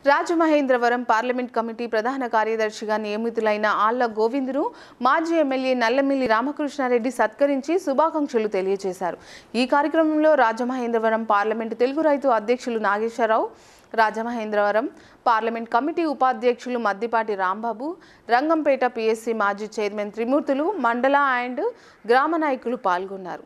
Rajamahendravaram parliament committee ప్రధాన కార్యదర్శిగా నియమితులైన ఆళ్ల గోవిందును మాజీ ఎమ్మెల్యే నల్లమిల్లి రామకృష్ణారెడ్డి సత్కరించి శుభాకాంక్షలు తెలియజేశారు ఈ కార్యక్రమంలో రాజమహేంద్రవరం పార్లమెంటు తెలుగు రైతు అధ్యక్షులు నాగేశ్వరరావు రాజమహేంద్రవరం పార్లమెంట్ కమిటీ ఉపాధ్యక్షులు మద్దిపాటి రాంబాబు రంగంపేట పిఎస్సి మాజీ చైర్మన్ త్రిమూర్తులు మండల అండ్ గ్రామ నాయకులు పాల్గొన్నారు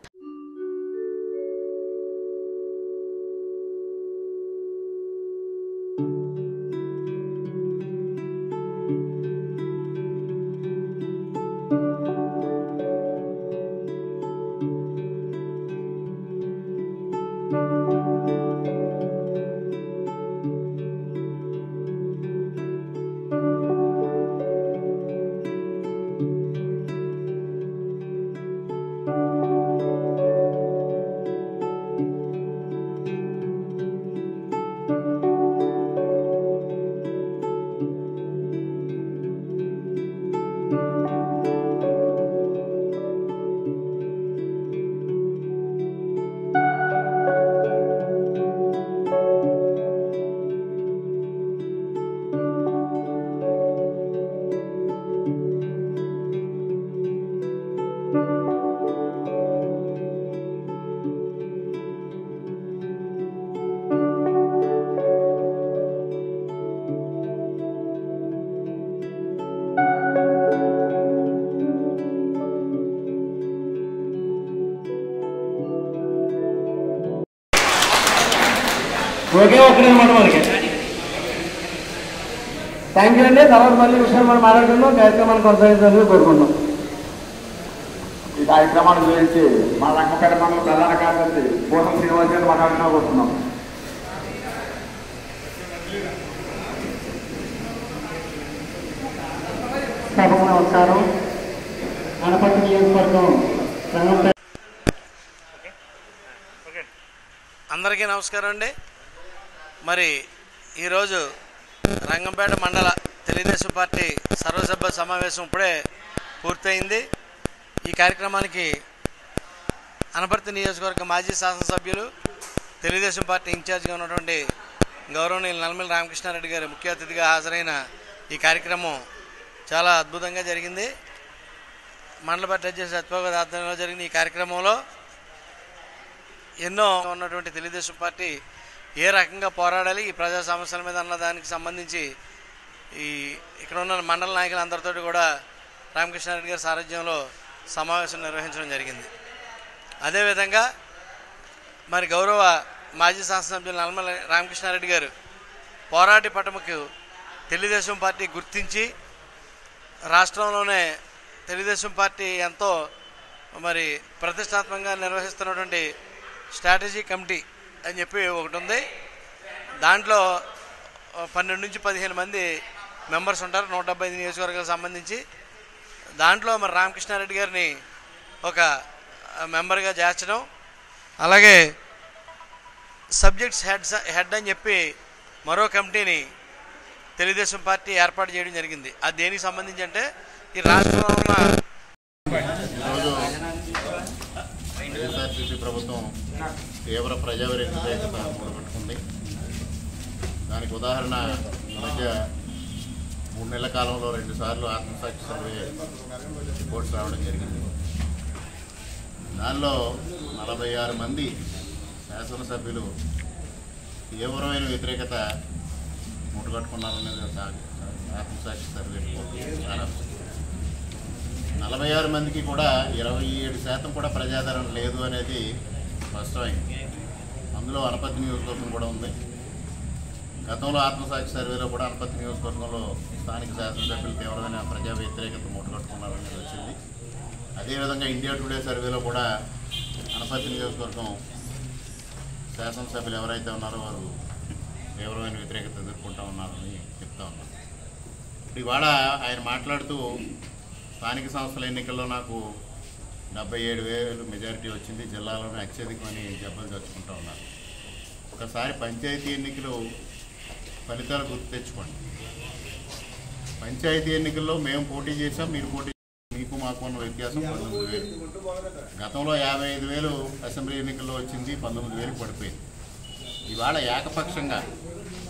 ఒకే ఒక్కడే అనమాట మనకి థ్యాంక్ యూ అండి తర్వాత మళ్ళీ విషయం మనం మాట్లాడుకుందాం కార్యక్రమాన్ని కొనసాగించాలని కోరుకుంటున్నాం ఈ కార్యక్రమాన్ని గురించి మన రంగపేట మండల ప్రధాన కార్యదర్శి పూసం శ్రీనివాస్ గారు మాట్లాడుకోబోతున్నాం సభకు నమస్కారం ఆనపట్టు నియోజకవర్గం రంగంపేట అందరికీ నమస్కారం అండి మరి ఈరోజు రంగంపేట మండల తెలుగుదేశం పార్టీ సర్వసభ్య సమావేశం ఇప్పుడే పూర్తయింది ఈ కార్యక్రమానికి అనపర్తి నియోజకవర్గ మాజీ శాసనసభ్యులు తెలుగుదేశం పార్టీ ఇన్ఛార్జిగా ఉన్నటువంటి గౌరవనీయులు నల్లమల్లి రామకృష్ణారెడ్డి గారు ముఖ్య అతిథిగా హాజరైన ఈ కార్యక్రమం చాలా అద్భుతంగా జరిగింది మండల పార్టీ అధ్యక్షుడు సత్యబాబు ఆధ్వర్యంలో జరిగిన ఈ కార్యక్రమంలో ఎన్నో ఉన్నటువంటి తెలుగుదేశం పార్టీ ఏ రకంగా పోరాడాలి ఈ ప్రజా సమస్యల మీద అన్న దానికి సంబంధించి ఈ ఇక్కడ ఉన్న మండల నాయకులందరితో కూడా రామకృష్ణారెడ్డి గారి సారథ్యంలో సమావేశం నిర్వహించడం జరిగింది అదేవిధంగా మరి గౌరవ మాజీ శాసనసభ్యులు నల్లమల రామకృష్ణారెడ్డి గారు పోరాటి పటముకు తెలుగుదేశం పార్టీ గుర్తించి రాష్ట్రంలోనే తెలుగుదేశం పార్టీ ఎంతో మరి ప్రతిష్టాత్మకంగా నిర్వహిస్తున్నటువంటి స్ట్రాటజీ కమిటీ అని చెప్పి ఒకటి ఉంది దాంట్లో ఆ, పన్నెండు నుంచి పదిహేను మంది మెంబర్స్ ఉంటారు నూట డెబ్బై ఐదు నియోజకవర్గాలకు సంబంధించి దాంట్లో మరి రామకృష్ణారెడ్డి గారిని ఒక ఆ, మెంబర్గా చేర్చడం అలాగే సబ్జెక్ట్స్ హెడ్ హెడ్ అని చెప్పి మరో కమిటీని తెలుగుదేశం పార్టీ ఏర్పాటు చేయడం జరిగింది అది దేనికి సంబంధించి అంటే ఈ రాష్ట్రంలో ఉన్న వైఎస్ఆర్సీపీ ప్రభుత్వం తీవ్ర ప్రజా వ్యతిరేకత మూడబెట్టుకుంది దానికి ఉదాహరణ ఈ మధ్య మూడు నెలల కాలంలో రెండుసార్లు ఆత్మసాక్షి సర్వే రిపోర్ట్స్ రావడం జరిగింది దానిలో నలభై ఆరు మంది శాసనసభ్యులు తీవ్రమైన వ్యతిరేకత ముట్టుకట్టుకున్నారనేది సా- ఆత్మసాక్షి సర్వే రిపోర్ట్ సారాంశం. నలభై ఆరు మందికి కూడా ఇరవై ఏడు శాతం కూడా ప్రజాదరణ లేదు అనేది స్పష్టమైంది అందులో అనపతి నియోజకవర్గం కూడా ఉంది గతంలో ఆత్మసాక్షి సర్వేలో కూడా అనపతి నియోజకవర్గంలో స్థానిక శాసనసభ్యులు తీవ్రమైన ప్రజా వ్యతిరేకత మూటగట్టుకున్నారనేది వచ్చింది అదేవిధంగా ఇండియా టుడే సర్వేలో కూడా అనపతి నియోజకవర్గం శాసనసభ్యులు ఎవరైతే ఉన్నారో వారు తీవ్రమైన వ్యతిరేకత ఎదుర్కొంటా ఉన్నారని చెప్తా ఉన్నారు ఇప్పుడు ఇవాళ ఆయన మాట్లాడుతూ స్థానిక సంస్థల ఎన్నికల్లో నాకు డెబ్బై ఏడు వేలు మెజారిటీ వచ్చింది జిల్లాలోనే అత్యధికమని జబ్బలు తెచ్చుకుంటా ఉన్నారు ఒకసారి పంచాయతీ ఎన్నికలు ఫలితాలు గుర్తు తెచ్చుకోండి పంచాయతీ ఎన్నికల్లో మేము పోటీ చేసాం మీరు పోటీ మీకు మాకు ఉన్న వ్యత్యాసం పంతొమ్మిది వేలు గతంలో యాభై ఐదు వేలు అసెంబ్లీ ఎన్నికల్లో వచ్చింది పంతొమ్మిది వేలు పడిపోయింది ఇవాళ ఏకపక్షంగా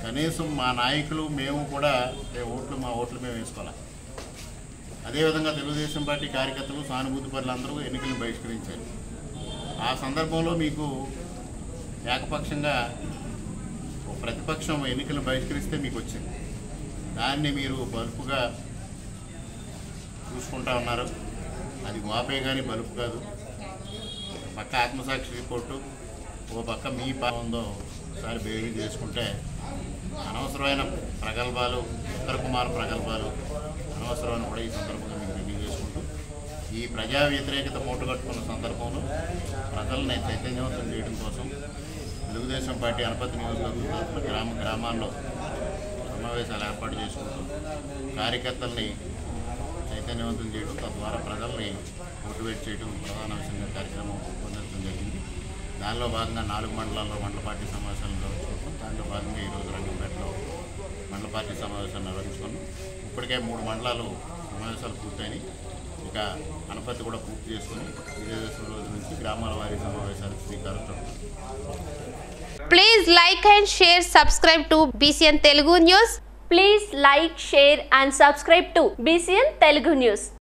కనీసం మా నాయకులు మేము కూడా మేము ఓట్లు మా ఓట్లు మేము వేసుకోవాలి అదేవిధంగా తెలుగుదేశం పార్టీ కార్యకర్తలు సానుభూతి పరులందరూ ఎన్నికలను బహిష్కరించారు ఆ సందర్భంలో మీకు ఏకపక్షంగా ఒక ప్రతిపక్షం ఎన్నికలను బహిష్కరిస్తే మీకు వచ్చింది దాన్ని మీరు బలుపుగా చూసుకుంటా ఉన్నారు అది వాపే కానీ బలుపు కాదు ఒక పక్క ఆత్మసాక్షి రిపోర్టు ఓ పక్క మీ పాలన ఉందో ఒకసారి బేరీ చేసుకుంటే అనవసరమైన ప్రగల్భాలు ఉత్తర కుమార్ ప్రగల్భాలు అనవసరమైన కూడా ఈ సందర్భంగా మీకు రివ్యూ చేసుకుంటూ ఈ ప్రజా వ్యతిరేకత మూటగట్టుకున్న సందర్భంలో ప్రజల్ని చైతన్యవంతం చేయడం కోసం తెలుగుదేశం పార్టీ అనపతి నియోజకవర్గం తరఫున గ్రామ గ్రామాల్లో సమావేశాలు ఏర్పాటు చేసుకుంటూ కార్యకర్తల్ని చైతన్యవంతం చేయడం తద్వారా ప్రజల్ని మోటివేట్ చేయడం ప్రధాన అంశంగా కార్యక్రమం పొందడం జరిగింది దానిలో భాగంగా నాలుగు మండలాల్లో మండల పార్టీ సమావేశాలు నిర్వహించుకుంటాం దాంట్లో భాగంగా ఈరోజు రంగంపేటలో మండల పార్టీ సమావేశాలు నిర్వహించుకున్నాం ఇప్పటికే మూడు మండలాలు సమావేశాలు పూర్తయినాయి ఇక అనపతి కూడా పూర్తి చేసుకుని విజయదశమి రోజు నుంచి గ్రామాల వారీ సమావేశాలకు శ్రీకారం చుట్టాం Please like and share, subscribe to BCN Telugu News. Please like, share and subscribe to BCN Telugu News.